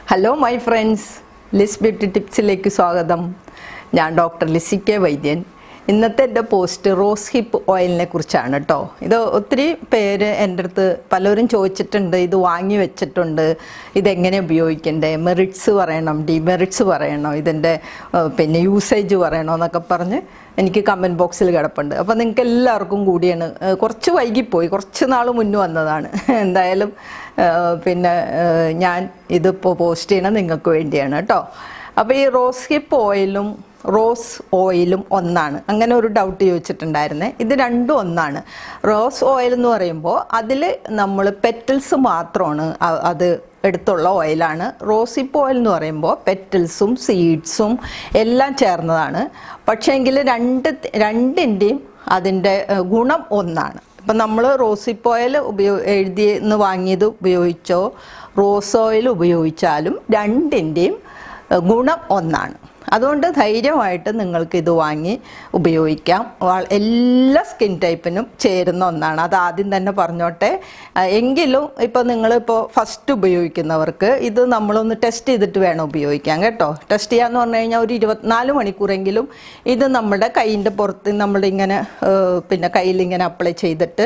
hello my friends Liz ബ്യൂട്ടി ടിപ്സിലേക്ക് സ്വാഗതം ഞാൻ ഡോക്ടർ ലിസി കെ വൈദ്യൻ ഇന്നത്തെ എൻ്റെ പോസ്റ്റ് റോസ് ഹിപ്പ് ഓയിലിനെ കുറിച്ചാണ് കേട്ടോ ഇത് ഒത്തിരി പേര് എൻ്റെ അടുത്ത് പലരും ചോദിച്ചിട്ടുണ്ട് ഇത് വാങ്ങി വെച്ചിട്ടുണ്ട് ഇതെങ്ങനെ ഉപയോഗിക്കണ്ടേ മെറിറ്റ്സ് പറയണം ഡിമെറിറ്റ്സ് പറയണം ഇതിൻ്റെ ഏഹ്, പിന്നെ യൂസേജ് പറയണോ എന്നൊക്കെ പറഞ്ഞ് എനിക്ക് കമൻറ്റ് ബോക്സിൽ കിടപ്പുണ്ട് അപ്പോൾ നിങ്ങൾക്ക് എല്ലാവർക്കും കൂടിയാണ് ഏഹ്, കുറച്ച് വൈകിപ്പോയി കുറച്ച് നാൾ മുന്നേ വന്നതാണ് എന്തായാലും ഏഹ്, പിന്നെ ഏഹ്, ഞാൻ ഇതിപ്പോൾ പോസ്റ്റ് ചെയ്യണത് നിങ്ങൾക്ക് വേണ്ടിയാണ് കേട്ടോ അപ്പോൾ ഈ റോസ് ഹിപ്പ് ഓയിലും റോസ് ഓയിലും ഒന്നാണ് അങ്ങനെ ഒരു ഡൗട്ട് ചോദിച്ചിട്ടുണ്ടായിരുന്നേ ഇത് രണ്ടും ഒന്നാണ് റോസ് ഓയിൽ എന്ന് പറയുമ്പോൾ അതിൽ നമ്മൾ പെറ്റൽസ് മാത്രമാണ് അ- അത് എടുത്തുള്ള ഓയിലാണ് റോസിപ്പ് ഓയിൽ എന്ന് പറയുമ്പോൾ പെറ്റൽസും സീഡ്സും എല്ലാം ചേർന്നതാണ് പക്ഷേങ്കിൽ രണ്ട് രണ്ടിൻ്റെയും അതിൻ്റെ ഏഹ്, ഗുണം ഒന്നാണ് ഇപ്പം നമ്മൾ റോസിപ്പ് ഓയിൽ ഉപയോ എഴുതി എന്ന് വാങ്ങിയത് ഉപയോഗിച്ചോ റോസ് ഓയിൽ ഉപയോഗിച്ചാലും രണ്ടിൻ്റെയും ഏഹ്, ഗുണം ഒന്നാണ് അതുകൊണ്ട് ധൈര്യമായിട്ട് നിങ്ങൾക്ക് ഇത് വാങ്ങി ഉപയോഗിക്കാം വാ- എല്ലാ സ്കിൻ ടൈപ്പിനും ചേരുന്ന ഒന്നാണ് അത് ആദ്യം തന്നെ പറഞ്ഞോട്ടെ ആ, എങ്കിലും ഇപ്പോൾ നിങ്ങളിപ്പോൾ ഫസ്റ്റ് ഉപയോഗിക്കുന്നവർക്ക് ഇത് നമ്മളൊന്ന് ടെസ്റ്റ് ചെയ്തിട്ട് വേണം ഉപയോഗിക്കാൻ കേട്ടോ ടെസ്റ്റ് ചെയ്യാന്ന് പറഞ്ഞു കഴിഞ്ഞാൽ ഒരു ഇരുപത്തിനാല് മണിക്കൂറെങ്കിലും ഇത് നമ്മുടെ കൈയിൻ്റെ പുറത്ത് നമ്മളിങ്ങനെ ഏഹ്, പിന്നെ കയ്യിലിങ്ങനെ അപ്ലൈ ചെയ്തിട്ട്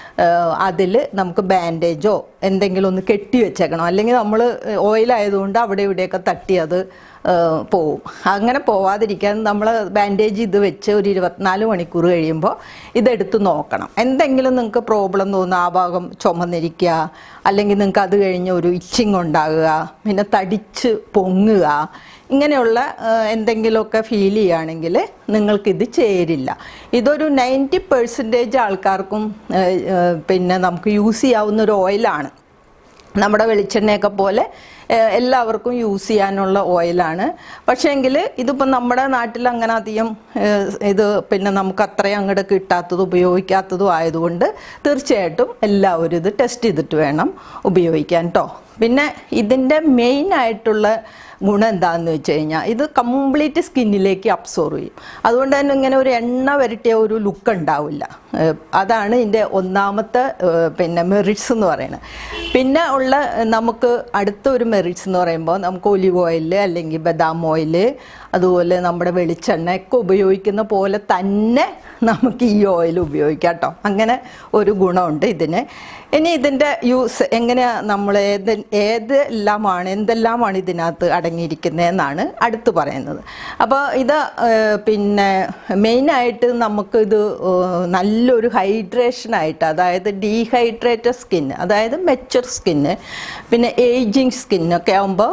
അതിൽ നമുക്ക് ബാൻഡേജോ എന്തെങ്കിലും ഒന്ന് കെട്ടി വെച്ചേക്കണം അല്ലെങ്കിൽ നമ്മൾ ഓയിലായതുകൊണ്ട് അവിടെ ഇവിടെയൊക്കെ തട്ടി അത് ഏഹ്, പോവും അങ്ങനെ പോവാതിരിക്കാൻ നമ്മൾ ബാൻഡേജ് ഇത് വെച്ച് ഒരു ഇരുപത്തിനാല് മണിക്കൂർ കഴിയുമ്പോൾ ഇതെടുത്ത് നോക്കണം എന്തെങ്കിലും നിങ്ങൾക്ക് പ്രോബ്ലം തോന്നുക ആ ഭാഗം ചുമന്നിരിക്കുക അല്ലെങ്കിൽ നിങ്ങൾക്ക് അത് കഴിഞ്ഞ് ഒരു ഇച്ചിങ് ഉണ്ടാകുക പിന്നെ തടിച്ച് പൊങ്ങുക ഇങ്ങനെയുള്ള ഏഹ്, എന്തെങ്കിലുമൊക്കെ ഫീൽ ചെയ്യുകയാണെങ്കിൽ നിങ്ങൾക്കിത് ചേരില്ല ഇതൊരു നയൻറ്റി പെർസെൻറ്റേജ് ആൾക്കാർക്കും ഏഹ്, ഏഹ്, പിന്നെ നമുക്ക് യൂസ് ചെയ്യാവുന്ന ഒരു ഓയിലാണ് നമ്മുടെ വെളിച്ചെണ്ണയൊക്കെ പോലെ ഏഹ്, എല്ലാവർക്കും യൂസ് ചെയ്യാനുള്ള ഓയിലാണ് പക്ഷേ എങ്കിൽ ഇതിപ്പോൾ നമ്മുടെ നാട്ടിൽ അങ്ങനെ അധികം ഏഹ്, ഇത് പിന്നെ നമുക്ക് അത്രയും അങ്ങോട്ട് കിട്ടാത്തതും ഉപയോഗിക്കാത്തതും ആയതുകൊണ്ട് തീർച്ചയായിട്ടും എല്ലാവരും ഇത് ടെസ്റ്റ് ചെയ്തിട്ട് വേണം ഉപയോഗിക്കാൻ കേട്ടോ പിന്നെ ഇതിൻ്റെ മെയിൻ ആയിട്ടുള്ള ഗുണം എന്താണെന്ന് വെച്ച് കഴിഞ്ഞാൽ ഇത് കംപ്ലീറ്റ് സ്കിന്നിലേക്ക് അബ്സോർവ് ചെയ്യും അതുകൊണ്ട് തന്നെ ഇങ്ങനെ ഒരു എണ്ണ വരട്ടിയ ഒരു ലുക്ക് ഉണ്ടാവില്ല ഏഹ് അതാണ് ഇതിൻ്റെ ഒന്നാമത്തെ ഏഹ് പിന്നെ മെറിറ്റ്സ് എന്ന് പറയുന്നത് പിന്നെ ഉള്ള നമുക്ക് അടുത്ത ഒരു മെറിറ്റ്സ് എന്ന് പറയുമ്പോൾ നമുക്ക് ഒലിവ് ഓയിൽ അല്ലെങ്കിൽ ബദാം ഓയിൽ അതുപോലെ നമ്മുടെ വെളിച്ചെണ്ണ ഒക്കെ ഉപയോഗിക്കുന്ന പോലെ തന്നെ നമുക്ക് ഈ ഓയിൽ ഉപയോഗിക്കാം കേട്ടോ അങ്ങനെ ഒരു ഗുണമുണ്ട് ഇതിന് ഇനി ഇതിൻ്റെ യൂസ് എങ്ങനെയാണ് നമ്മൾ ഏത് ഏതെല്ലാമാണ് എന്തെല്ലാമാണ് ഇതിനകത്ത് അടങ്ങിയിരിക്കുന്നതെന്നാണ് അടുത്ത് പറയുന്നത് അപ്പോൾ ഇത് ഏഹ്, പിന്നെ മെയിനായിട്ട് നമുക്കിത് ഏഹ്, നല്ലൊരു ഹൈഡ്രേഷനായിട്ട് അതായത് ഡീഹൈഡ്രേറ്റഡ് സ്കിൻ അതായത് മെച്ചർ സ്കിന്ന് പിന്നെ ഏജിങ് സ്കിന്നൊക്കെ ആകുമ്പോൾ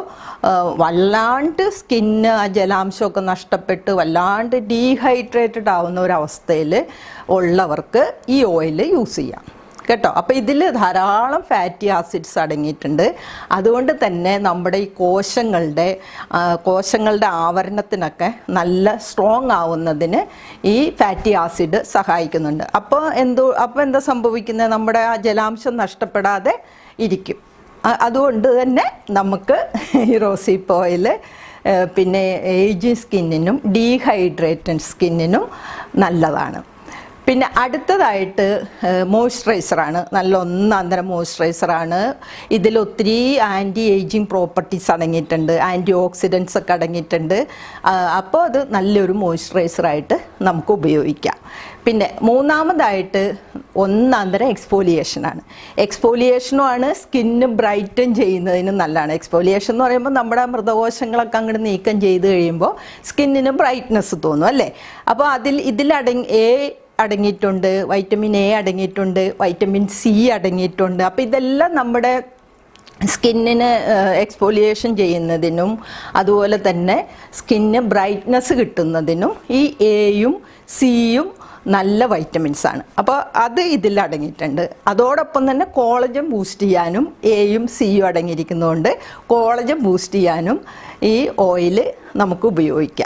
വല്ലാണ്ട് സ്കിന്ന് ആ ജലാംശമൊക്കെ നഷ്ടപ്പെട്ട് വല്ലാണ്ട് ഡീഹൈഡ്രേറ്റഡ് ആവുന്ന ഒരവസ്ഥയിൽ ഉള്ളവർക്ക് ഈ ഓയിൽ യൂസ് ചെയ്യാം കേട്ടോ അപ്പോൾ ഇതിൽ ധാരാളം ഫാറ്റി ആസിഡ്സ് അടങ്ങിയിട്ടുണ്ട് അതുകൊണ്ട് തന്നെ നമ്മുടെ ഈ കോശങ്ങളുടെ ആ, കോശങ്ങളുടെ ആവരണത്തിനൊക്കെ നല്ല സ്ട്രോങ് ആവുന്നതിന് ഈ ഫാറ്റി ആസിഡ് സഹായിക്കുന്നുണ്ട് അപ്പോൾ എന്തോ അപ്പോൾ എന്താ സംഭവിക്കുന്നത് നമ്മുടെ ആ ജലാംശം നഷ്ടപ്പെടാതെ ഇരിക്കും അ- അതുകൊണ്ട് തന്നെ നമുക്ക് ഈ റോസിപ്പ് ഓയിൽ പിന്നെ ഏജിങ് സ്കിന്നിനും ഡീഹൈഡ്രേറ്റഡ് സ്കിന്നിനും നല്ലതാണ് പിന്നെ അടുത്തതായിട്ട് മോയ്സ്ചറൈസറാണ് നല്ല ഒന്നാം തരം മോയ്സ്ചറൈസറാണ് ഇതിൽ ഒത്തിരി ആൻറ്റി ഏജിങ് പ്രോപ്പർട്ടീസ് അടങ്ങിയിട്ടുണ്ട് ആൻറ്റി ഓക്സിഡൻസ് ഒക്കെ അടങ്ങിയിട്ടുണ്ട് അപ്പോൾ അത് നല്ലൊരു മോയ്സ്ചറൈസറായിട്ട് നമുക്ക് ഉപയോഗിക്കാം പിന്നെ മൂന്നാമതായിട്ട് ഒന്നാം തരം എക്സ്പോലിയേഷനാണ് എക്സ്പോലിയേഷനുമാണ് സ്കിന്ന് ബ്രൈറ്റൻ ചെയ്യുന്നതിന് നല്ലതാണ് എക്സ്പോലിയേഷൻ എന്ന് പറയുമ്പോൾ നമ്മുടെ മൃതകോശങ്ങളൊക്കെ അങ്ങോട്ട് നീക്കം ചെയ്ത് കഴിയുമ്പോൾ സ്കിന്നിന് ബ്രൈറ്റ്നെസ് തോന്നും അല്ലേ അപ്പോൾ അതിൽ ഇതിലടങ്ങി എ അടങ്ങിയിട്ടുണ്ട് വൈറ്റമിൻ എ അടങ്ങിയിട്ടുണ്ട് വൈറ്റമിൻ സി അടങ്ങിയിട്ടുണ്ട് അപ്പോൾ ഇതെല്ലാം നമ്മുടെ സ്കിന്നിന് എക്സ്പോലിയേഷൻ ചെയ്യുന്നതിനും അതുപോലെ തന്നെ സ്കിന്ന് ബ്രൈറ്റ്നസ് കിട്ടുന്നതിനും ഈ എയും സിയും നല്ല വൈറ്റമിൻസ് ആണ് അപ്പോൾ അത് ഇതിൽ അടങ്ങിയിട്ടുണ്ട് അതോടൊപ്പം തന്നെ കോളജൻ ബൂസ്റ്റ് ചെയ്യാനും എയും സിയും അടങ്ങിയിരിക്കുന്നതുകൊണ്ട് കോളജൻ ബൂസ്റ്റ് ചെയ്യാനും ഈ ഓയിൽ നമുക്ക് ഉപയോഗിക്കാം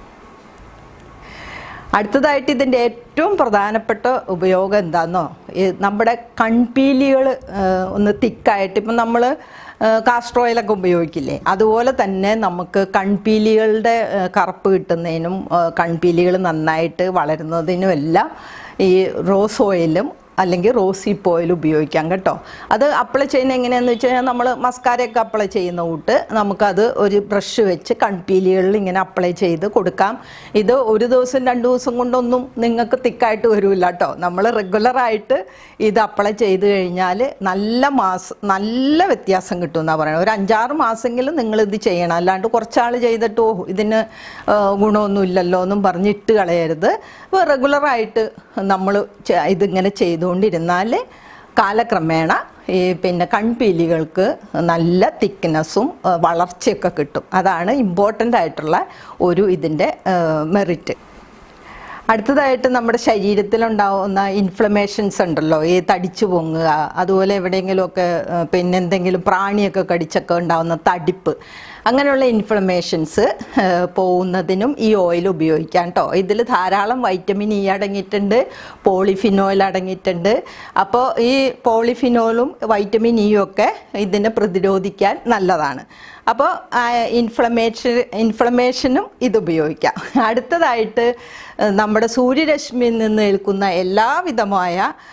അടുത്തതായിട്ട് ഇതിൻ്റെ ഏറ്റവും പ്രധാനപ്പെട്ട ഉപയോഗം എന്താണെന്നോ ഈ നമ്മുടെ കൺപീലികൾ ഒന്ന് തിക്കായിട്ട് ഇപ്പം നമ്മൾ കാസ്റ്റർ ഓയിലൊക്കെ ഉപയോഗിക്കില്ലേ അതുപോലെ തന്നെ നമുക്ക് കൺപീലികളുടെ ആ, കറുപ്പ് കിട്ടുന്നതിനും ആ, കൺപീലികൾ നന്നായിട്ട് വളരുന്നതിനും എല്ലാം ഈ റോസ് ഓയിലും അല്ലെങ്കിൽ റോസ് ഹിപ്പ് ഓയിൽ ഉപയോഗിക്കാം കേട്ടോ അത് അപ്ലൈ ചെയ്യുന്ന എങ്ങനെയാണെന്ന് വെച്ച് കഴിഞ്ഞാൽ നമ്മൾ മസ്കാരയൊക്കെ അപ്ലൈ ചെയ്യുന്ന കൂട്ട് നമുക്കത് ഒരു ബ്രഷ് വെച്ച് കൺപീലികളിൽ ഇങ്ങനെ അപ്ലൈ ചെയ്ത് കൊടുക്കാം ഇത് ഒരു ദിവസം രണ്ട് ദിവസം കൊണ്ടൊന്നും നിങ്ങൾക്ക് തിക്കായിട്ട് വരില്ല കേട്ടോ നമ്മൾ റെഗുലറായിട്ട് ഇത് അപ്ലൈ ചെയ്ത് കഴിഞ്ഞാൽ നല്ല മാസം നല്ല വ്യത്യാസം കിട്ടും എന്നാണ് പറയുന്നത് ഒരു അഞ്ചാറ് മാസമെങ്കിലും നിങ്ങൾ ഇത് ചെയ്യണം അല്ലാണ്ട് കുറച്ചാൾ ചെയ്തിട്ട് ഓ ഇതിന് ആ, ഗുണമൊന്നും ഇല്ലല്ലോ എന്നും പറഞ്ഞിട്ട് കളയരുത് അപ്പോൾ റെഗുലറായിട്ട് നമ്മൾ ഇതിങ്ങനെ ചെയ്തുകൊണ്ടിരുന്നാൽ കാലക്രമേണ ഈ പിന്നെ കൺപീലികൾക്ക് നല്ല തിക്നെസ്സും വളർച്ചയൊക്കെ കിട്ടും അതാണ് ഇമ്പോർട്ടൻ്റ് ആയിട്ടുള്ള ഒരു ഇതിൻ്റെ മെറിറ്റ് അടുത്തതായിട്ട് നമ്മുടെ ശരീരത്തിലുണ്ടാവുന്ന ഇൻഫ്ലമേഷൻസ് ഉണ്ടല്ലോ ഈ തടിച്ചു പൊങ്ങുക അതുപോലെ എവിടെയെങ്കിലുമൊക്കെ ഏഹ്, പിന്നെ എന്തെങ്കിലും പ്രാണിയൊക്കെ കടിച്ചൊക്കെ ഉണ്ടാവുന്ന തടിപ്പ് അങ്ങനെയുള്ള ഇൻഫ്ലമേഷൻസ് പോകുന്നതിനും ഈ ഓയിൽ ഉപയോഗിക്കാം കേട്ടോ ഇതിൽ ധാരാളം വൈറ്റമിൻ ഇ അടങ്ങിയിട്ടുണ്ട് പോളിഫിനോയിൽ അടങ്ങിയിട്ടുണ്ട് അപ്പോൾ ഈ പോളിഫിനോളും വൈറ്റമിൻ ഇയും ഒക്കെ ഇതിനെ പ്രതിരോധിക്കാൻ നല്ലതാണ് അപ്പോൾ ഇൻഫ്ലമേഷൻ ഇൻഫ്ലമേഷനും ഇത് ഉപയോഗിക്കാം അടുത്തതായിട്ട് ഏഹ്, നമ്മുടെ സൂര്യരശ്മിയിൽ നിന്ന് ഏൽക്കുന്ന എല്ലാവിധമായ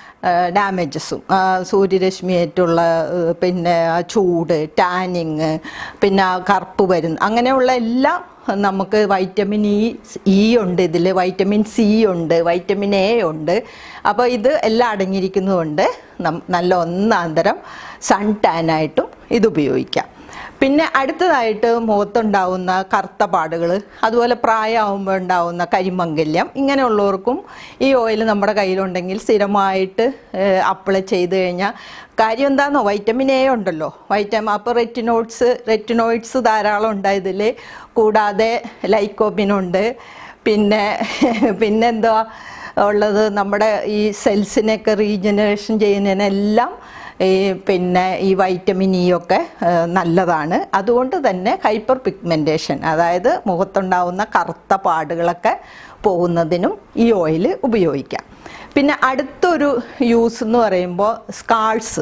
ഡാമേജസും സൂര്യരശ്മിയേറ്റുള്ള ഏഹ്, പിന്നെ ആ ചൂട് ടാനിങ് പിന്നെ ആ കറുപ്പ് വരുന്ന അങ്ങനെയുള്ള എല്ലാം നമുക്ക് വൈറ്റമിൻ ഇ ഇ ഉണ്ട് ഇതിൽ വൈറ്റമിൻ സി ഉണ്ട് വൈറ്റമിൻ എ ഉണ്ട് അപ്പോൾ ഇത് എല്ലാം അടങ്ങിയിരിക്കുന്നതുകൊണ്ട് നം നല്ല ഒന്നാന്തരം സൺ ടാനായിട്ടും ഇത് ഉപയോഗിക്കാം പിന്നെ അടുത്തതായിട്ട് മുഖത്തുണ്ടാവുന്ന കറുത്ത പാടുകൾ അതുപോലെ പ്രായമാകുമ്പോൾ ഉണ്ടാവുന്ന കരിമംഗല്യം ഇങ്ങനെയുള്ളവർക്കും ഈ ഓയിൽ നമ്മുടെ കയ്യിലുണ്ടെങ്കിൽ സ്ഥിരമായിട്ട് അപ്ലൈ ചെയ്ത് കഴിഞ്ഞാൽ കാര്യം എന്താണെന്നോ വൈറ്റമിൻ എ ഉണ്ടല്ലോ വൈറ്റമിൻ അപ്പോൾ റെറ്റിനോയിഡ്സ് റെറ്റിനോയിഡ്സ് ധാരാളം ഉണ്ട് ഇതിൽ കൂടാതെ ലൈക്കോബിനുണ്ട് പിന്നെ പിന്നെന്തുവാ ഉള്ളത് നമ്മുടെ ഈ സെൽസിനെയൊക്കെ റീജനറേഷൻ ചെയ്യുന്നതിനെല്ലാം ഈ പിന്നെ ഈ വൈറ്റമിൻ ഇ ഒക്കെ ആ, നല്ലതാണ് അതുകൊണ്ട് തന്നെ ഹൈപ്പർ പിഗ്മെൻറ്റേഷൻ അതായത് മുഖത്തുണ്ടാവുന്ന കറുത്ത പാടുകളൊക്കെ പോകുന്നതിനും ഈ ഓയിൽ ഉപയോഗിക്കാം പിന്നെ അടുത്തൊരു യൂസ് എന്ന് പറയുമ്പോൾ സ്കാൾസ്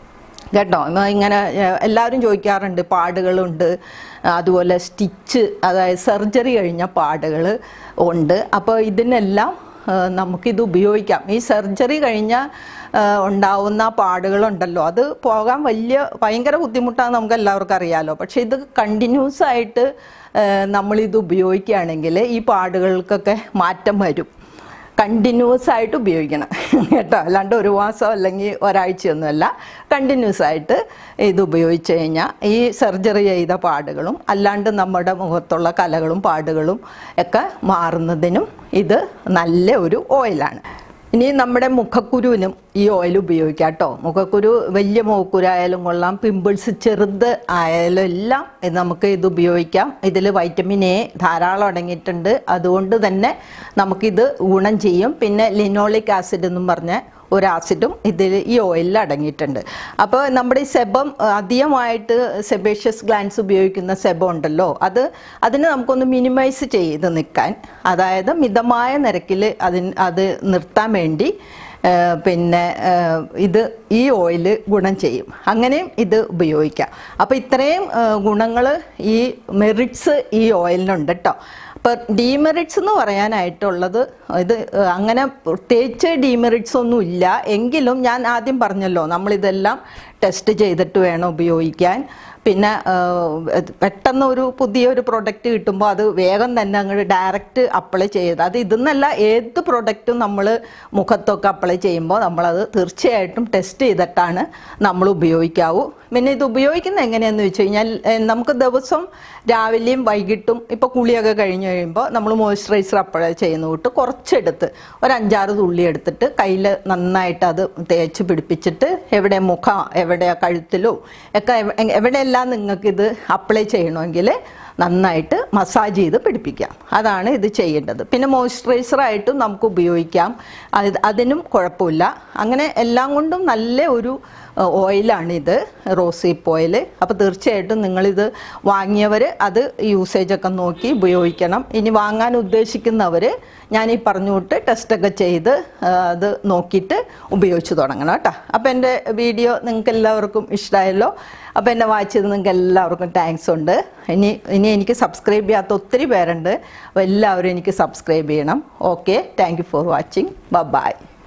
കേട്ടോ ഇങ്ങ- ഇങ്ങനെ ഏഹ്, എല്ലാവരും ചോദിക്കാറുണ്ട് പാടുകളുണ്ട് അതുപോലെ സ്റ്റിച്ച് അതായത് സർജറി കഴിഞ്ഞ പാടുകൾ ഉണ്ട് അപ്പോൾ ഇതിനെല്ലാം ഏഹ്, നമുക്കിത് ഉപയോഗിക്കാം ഈ സർജറി കഴിഞ്ഞ ഏഹ്, ഉണ്ടാവുന്ന പാടുകളുണ്ടല്ലോ അത് പോകാൻ വലിയ ഭയങ്കര ബുദ്ധിമുട്ടാണ് നമുക്ക് എല്ലാവർക്കും അറിയാലോ പക്ഷേ ഇത് കണ്ടിന്യൂസ് ആയിട്ട് ഏഹ്, നമ്മളിത് ഉപയോഗിക്കുകയാണെങ്കിൽ ഈ പാടുകൾക്കൊക്കെ മാറ്റം വരും കണ്ടിന്യൂസ് ആയിട്ട് ഉപയോഗിക്കണം കേട്ടോ അല്ലാണ്ട് ഒരു മാസം അല്ലെങ്കിൽ ഒരാഴ്ചയൊന്നുമല്ല കണ്ടിന്യൂസ് ആയിട്ട് ഇത് ഉപയോഗിച്ച് കഴിഞ്ഞാൽ ഈ സർജറി ചെയ്ത പാടുകളും അല്ലാണ്ട് നമ്മുടെ മുഖത്തുള്ള കലകളും പാടുകളും ഒക്കെ മാറുന്നതിനും ഇത് നല്ല ഒരു ഓയിലാണ് ഇനി നമ്മുടെ മുഖക്കുരുവിനും ഈ ഓയിൽ ഉപയോഗിക്കാം കേട്ടോ മുഖക്കുരു വലിയ മുഖക്കുരായാലും കൊള്ളാം പിമ്പിൾസ് ചെറുത് ആയാലും എല്ലാം ഇത് നമുക്ക് ഇത് ഉപയോഗിക്കാം ഇതിൽ വൈറ്റമിൻ എ ധാരാളം അടങ്ങിയിട്ടുണ്ട് അതുകൊണ്ട് തന്നെ നമുക്കിത് ഗുണം ചെയ്യും പിന്നെ ലിനോളിക് ആസിഡ് എന്നും പറഞ്ഞ ഒരു ആസിഡും ഇതിൽ ഈ ഓയിലിൽ അടങ്ങിയിട്ടുണ്ട് അപ്പോൾ നമ്മുടെ ഈ സെബം അഹ് അധികമായിട്ട് സെബേഷ്യസ് ഗ്ലാൻസ് ഉപയോഗിക്കുന്ന സെബം ഉണ്ടല്ലോ അത് അതിന് നമുക്കൊന്ന് മിനിമൈസ് ചെയ്ത് നിൽക്കാൻ അതായത് മിതമായ നിരക്കിൽ അതിന് അത് നിർത്താൻ വേണ്ടി ഏഹ് പിന്നെ ഏഹ് ഇത് ഈ ഓയിൽ ഗുണം ചെയ്യും അങ്ങനെയും ഇത് ഉപയോഗിക്കാം അപ്പോൾ ഇത്രയും ഗുണങ്ങൾ ഈ മെറിറ്റ്സ് ഈ ഓയിലിനുണ്ട് കേട്ടോ അപ്പോൾ ഡീമെറിറ്റ്സ് എന്ന് പറയാനായിട്ടുള്ളത് ഇത് അങ്ങനെ പ്രത്യേകിച്ച് ഡീമെറിറ്റ്സ് ഒന്നും ഇല്ല എങ്കിലും ഞാൻ ആദ്യം പറഞ്ഞല്ലോ നമ്മളിതെല്ലാം ടെസ്റ്റ് ചെയ്തിട്ട് വേണം ഉപയോഗിക്കാൻ പിന്നെ ആ, പെട്ടെന്ന് ഒരു പുതിയൊരു പ്രൊഡക്റ്റ് കിട്ടുമ്പോൾ അത് വേഗം തന്നെ അങ്ങോട്ട് ഡയറക്റ്റ് അപ്ലൈ ചെയ്ത് അത് ഇതെന്നല്ല ഏത് പ്രൊഡക്റ്റും നമ്മൾ മുഖത്തൊക്കെ അപ്ലൈ ചെയ്യുമ്പോൾ നമ്മളത് തീർച്ചയായിട്ടും ടെസ്റ്റ് ചെയ്തിട്ടാണ് നമ്മൾ ഉപയോഗിക്കാവൂ പിന്നെ ഇത് ഉപയോഗിക്കുന്നത് എങ്ങനെയാണെന്ന് വെച്ച് കഴിഞ്ഞാൽ ഏ, നമുക്ക് ദിവസം രാവിലെയും വൈകിട്ടും ഇപ്പോൾ കുളിയൊക്കെ കഴിഞ്ഞ് കഴിയുമ്പോൾ നമ്മൾ മോയ്സ്ചറൈസർ അപ്ലൈ ചെയ്യുന്ന കൂട്ട് കുറച്ചെടുത്ത് ഒരു അഞ്ചാറ് തുള്ളി എടുത്തിട്ട് കയ്യിൽ നന്നായിട്ട് അത് തേച്ച് പിടിപ്പിച്ചിട്ട് എവിടെ മുഖം എവിടെ കഴുത്തിലോ ഒക്കെ എവ- എവിടെയെല്ലാം നിങ്ങൾക്കിത് അപ്ലൈ ചെയ്യണമെങ്കിൽ നന്നായിട്ട് മസാജ് ചെയ്ത് പിടിപ്പിക്കാം അതാണ് ഇത് ചെയ്യേണ്ടത് പിന്നെ മോയ്സ്ചറൈസറായിട്ടും നമുക്ക് ഉപയോഗിക്കാം അത് അതിനും കുഴപ്പമില്ല അങ്ങനെ എല്ലാം കൊണ്ടും നല്ല ഒരു ഓയിലാണിത് റോസീപ്പ് ഓയിൽ അപ്പോൾ തീർച്ചയായിട്ടും നിങ്ങളിത് വാങ്ങിയവർ അത് യൂസേജൊക്കെ നോക്കി ഉപയോഗിക്കണം ഇനി വാങ്ങാൻ ഉദ്ദേശിക്കുന്നവർ ഞാൻ ഈ പറഞ്ഞു വിട്ട് ടെസ്റ്റൊക്കെ ചെയ്ത് ആ, അത് നോക്കിയിട്ട് ഉപയോഗിച്ച് തുടങ്ങണം കേട്ടോ അപ്പോൾ എൻ്റെ വീഡിയോ നിങ്ങൾക്ക് എല്ലാവർക്കും ഇഷ്ടമായല്ലോ അപ്പോൾ എന്നെ വാച്ച് ചെയ്ത് നിങ്ങൾക്ക് എല്ലാവർക്കും താങ്ക്സ് ഉണ്ട് ഇനി ഇനി എനിക്ക് സബ്സ്ക്രൈബ് ചെയ്യാത്ത ഒത്തിരി പേരുണ്ട് അപ്പോൾ എല്ലാവരും എനിക്ക് സബ്സ്ക്രൈബ് ചെയ്യണം okay thank you for watching by